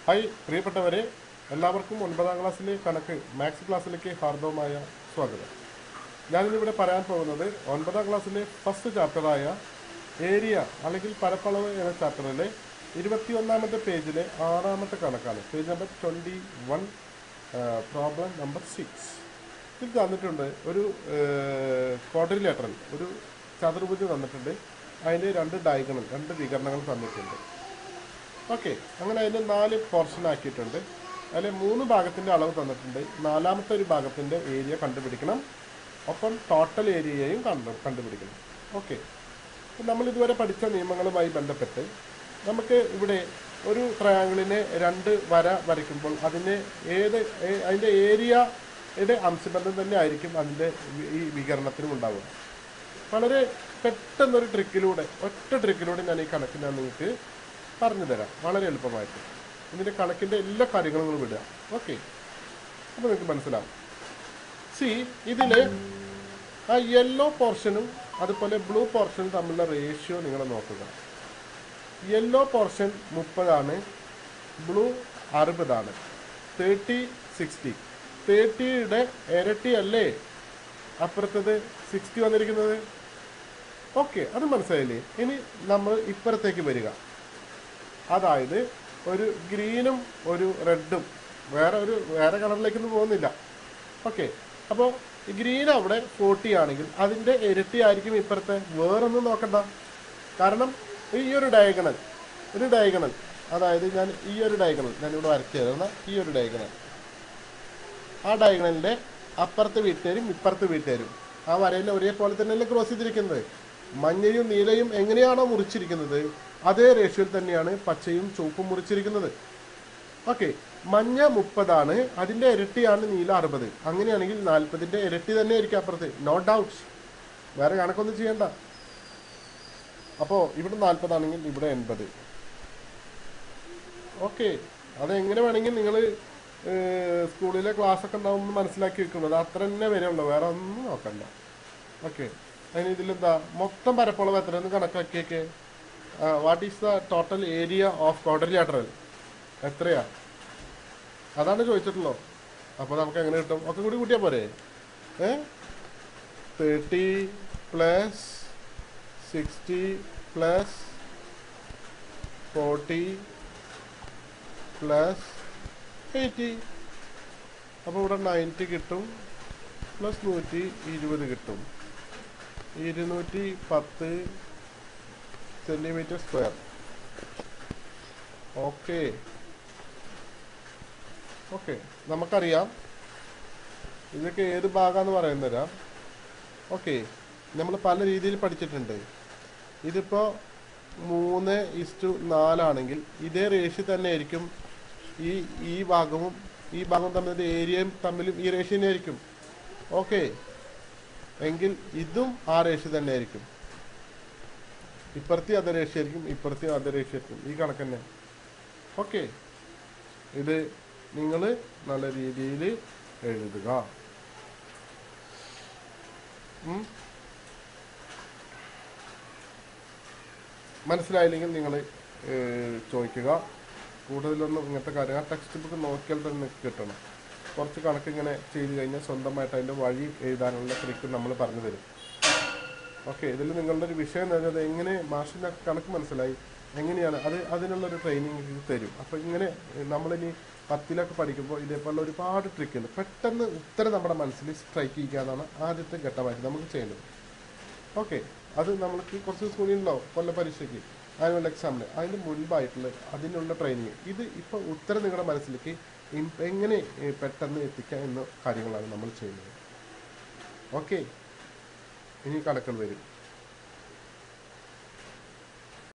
Hi പ്രിയപ്പെട്ടവരെ എല്ലാവർക്കും ഒൻപതാം ക്ലാസ്സിലെ കണക്ക് മാത്സ് ക്ലാസ്സിലേക്ക് ഹാർദവമായ സ്വാഗതം ഞാനിന്നിവിടെ പറയാൻ പോകുന്നത് ഒൻപതാം ക്ലാസ്സിലെ ഫസ്റ്റ് ചാപ്റ്ററായ ഏരിയ അല്ലെങ്കിൽ പരപ്പളവ് എന്ന ചാപ്റ്ററിലെ ഇരുപത്തിയൊന്നാമത്തെ പേജിലെ ആറാമത്തെ കണക്കാണ് page number twenty one problem number six ഇത് തന്നിട്ടുണ്ട് ഒരു ക്വാഡ്രിലേറ്ററൽ ഒരു ചതുർഭുജം തന്നിട്ടുണ്ട് അതിൻ്റെ രണ്ട് ഡയഗണൽ രണ്ട് വികരണങ്ങൾ തന്നിട്ടുണ്ട് ഓക്കെ അങ്ങനെ അതിന് നാല് പോർഷൻ ആക്കിയിട്ടുണ്ട് അതിൽ മൂന്ന് ഭാഗത്തിൻ്റെ അളവ് തന്നിട്ടുണ്ട് നാലാമത്തെ ഒരു ഭാഗത്തിൻ്റെ ഏരിയ കണ്ടുപിടിക്കണം ഒപ്പം ടോട്ടൽ ഏരിയയും കണ്ടു കണ്ടുപിടിക്കണം ഓക്കെ നമ്മൾ ഇതുവരെ പഠിച്ച നിയമങ്ങളുമായി ബന്ധപ്പെട്ട് നമുക്ക് ഇവിടെ ഒരു ട്രയാങ്കിളിനെ രണ്ട് വര വരയ്ക്കുമ്പോൾ അതിന് ഏത് ഏ- അതിൻ്റെ ഏരിയയുടെ അംശബന്ധം തന്നെ ആയിരിക്കും അതിൻ്റെ വി- ഈ വികരണത്തിനും ഉണ്ടാവുക വളരെ പെട്ടെന്നൊരു ട്രിക്കിലൂടെ ഒറ്റ ട്രിക്കിലൂടെ ഞാൻ ഈ കണക്ക് ഞാൻ നിങ്ങൾക്ക് പറഞ്ഞു തരാം വളരെ എളുപ്പമായിട്ട് ഇതിൻ്റെ കണക്കിൻ്റെ എല്ലാ കാര്യങ്ങളും നിങ്ങൾ വിടുക ഓക്കെ അപ്പോൾ നിങ്ങൾക്ക് മനസ്സിലാവും സി ഇതിൽ ആ യെല്ലോ പോർഷനും അതുപോലെ ബ്ലൂ പോർഷനും തമ്മിലുള്ള റേഷ്യോ നിങ്ങൾ നോക്കുക യെല്ലോ പോർഷൻ മുപ്പതാണ് ബ്ലൂ അറുപതാണ് തേർട്ടി സിക്സ്റ്റി തേർട്ടിയുടെ ഇരട്ടി അല്ലേ അപ്പുറത്തത് സിക്സ്റ്റി വന്നിരിക്കുന്നത് ഓക്കെ അത് മനസ്സിലായില്ലേ ഇനി നമ്മൾ ഇപ്പുറത്തേക്ക് വരിക അതായത് ഒരു ഗ്രീനും ഒരു റെഡും വേറെ ഒരു വേറെ കളറിലേക്കൊന്നും പോകുന്നില്ല ഓക്കെ അപ്പോൾ ഗ്രീൻ അവിടെ ഫോർട്ടി ആണെങ്കിൽ അതിൻ്റെ ഇരട്ടി ആയിരിക്കും ഇപ്പുറത്തെ വേറൊന്നും നോക്കണ്ട കാരണം ഈ ഒരു ഡയഗണൽ ഒരു ഡയഗണൽ അതായത് ഞാൻ ഈ ഒരു ഡയഗണൽ ഞാൻ ഇവിടെ വരച്ചു തരുന്ന ഈ ഒരു ഡയഗണൽ ആ ഡയഗണലിൻ്റെ അപ്പുറത്തെ വീട്ടുകാരും ഇപ്പുറത്തെ വീട്ടുകാരും ആ വരയിൽ ഒരേപോലെ തന്നെയല്ലേ ക്രോസ് ചെയ്തിരിക്കുന്നത് മഞ്ഞയും നീലയും എങ്ങനെയാണോ മുറിച്ചിരിക്കുന്നത് അതേ റേഷ്യോയിൽ തന്നെയാണ് പച്ചയും ചുവപ്പും മുറിച്ചിരിക്കുന്നത് ഓക്കെ മഞ്ഞ മുപ്പതാണ് അതിന്റെ ഇരട്ടിയാണ് നീല അറുപത് അങ്ങനെയാണെങ്കിൽ നാൽപ്പതിന്റെ ഇരട്ടി തന്നെ ആയിരിക്കും അപ്പുറത്ത് നോ ഡൗട്ട് വേറെ കണക്കൊന്നും ചെയ്യണ്ട അപ്പോൾ ഇവിടെ നാൽപ്പതാണെങ്കിൽ ഇവിടെ എൺപത് ഓക്കെ അതെങ്ങനെ വേണമെങ്കിൽ നിങ്ങൾ സ്കൂളിലെ ക്ലാസ് ഒക്കെ ഉണ്ടാവുമ്പോൾ മനസ്സിലാക്കി വെക്കുന്നത് അത്ര തന്നെ വരെയുള്ളൂ വേറെ ഒന്നും നോക്കണ്ട ഓക്കെ അതിന് ഇതിലെന്താ മൊത്തം പരപ്പളവ് എത്രയെന്ന് കണക്കാക്കിയൊക്കെ what is the total area of quadrilateral എത്രയാ അതാണ് ചോദിച്ചിട്ടുള്ളൂ അപ്പോൾ നമുക്ക് എങ്ങനെ കിട്ടും ഒക്കെ കൂടി കൂട്ടിയാൽ പോരെ ഏ thirty plus sixty plus forty plus eighty അപ്പോൾ ഇവിടെ നയൻറ്റി കിട്ടും പ്ലസ് നൂറ്റി ഇരുപത് കിട്ടും ഇരുന്നൂറ്റി പത്ത് സെൻറ്റിമീറ്റർ സ്ക്വയർ ഓക്കെ ഓക്കെ നമുക്കറിയാം ഇതൊക്കെ ഏത് ഭാഗമാണെന്ന് പറയുന്നതരാ ഓക്കെ നമ്മൾ പല രീതിയിൽ പഠിച്ചിട്ടുണ്ട് ഇതിപ്പോൾ മൂന്ന് ഇസ്റ്റു നാലാണെങ്കിൽ ഇതേ റേഷ്യോ തന്നെ ആയിരിക്കും ഈ ഈ ഭാഗവും ഈ ഭാഗവും തമ്മിൽ ഏരിയയും തമ്മിലും ഈ റേഷ്യോ തന്നെ ആയിരിക്കും ഓക്കെ എങ്കിൽ ഇതും ആ റേഷ്യോ തന്നെ ആയിരിക്കും ഇപ്പുറത്തെ അതേ റേഷ്യോ ആയിരിക്കും ഇപ്പുറത്തെ അതേ റേഷ്യോ ആയിരിക്കും ഈ കണക്ക് തന്നെ ഓക്കെ ഇത് നിങ്ങൾ നല്ല രീതിയിൽ എഴുതുക ഉം. മനസ്സിലായില്ലെങ്കിൽ നിങ്ങൾ ചോദിക്കുക കൂടുതലൊന്നും ഇങ്ങനത്തെ കാര്യം ആ ടെക്സ്റ്റ് ബുക്ക് നോക്കിയാൽ തന്നെ നിങ്ങൾക്ക് കിട്ടണം കുറച്ച് കണക്ക് ഇങ്ങനെ ചെയ്ത് കഴിഞ്ഞാൽ സ്വന്തമായിട്ട് അതിൻ്റെ വഴി എഴുതാനുള്ള ട്രിക്ക് നമ്മൾ പറഞ്ഞു തരും ഓക്കെ ഇതിൽ നിങ്ങളുടെ ഒരു വിഷയം എന്ന് പറഞ്ഞത് എങ്ങനെ മാഷിൻ്റെ കണക്ക് മനസ്സിലായി എങ്ങനെയാണ് അത് അതിനുള്ളൊരു ട്രെയിനിങ് ഇത് തരും അപ്പോൾ ഇങ്ങനെ ഏഹ്, നമ്മളിനി പത്തിലൊക്കെ പഠിക്കുമ്പോൾ ഇതേപോലെ ഒരുപാട് ട്രിക്ക് ഉണ്ട് പെട്ടെന്ന് ഉത്തരം നമ്മുടെ മനസ്സിൽ സ്ട്രൈക്ക് ചെയ്യാന്നാണ് ആദ്യത്തെ ഘട്ടമായിട്ട് നമുക്ക് ചെയ്യേണ്ടത് ഓക്കെ അത് നമ്മൾക്ക് കുറച്ച് ദിവസം കൂടി ഉണ്ടാവും കൊല്ല പരീക്ഷയ്ക്ക് ആനുവൽ എക്സാമിന് അതിന് മുൻപായിട്ടുള്ള അതിനുള്ള ട്രെയിനിങ് ഇത് ഇപ്പോൾ ഉത്തരം നിങ്ങളുടെ മനസ്സിലേക്ക് ഇൻ- എങ്ങനെ ഏഹ്, പെട്ടെന്ന് എത്തിക്കാം എന്ന കാര്യങ്ങളാണ് നമ്മൾ ചെയ്യുന്നത് ഓക്കെ ഇനി കണക്കുകൾ വരും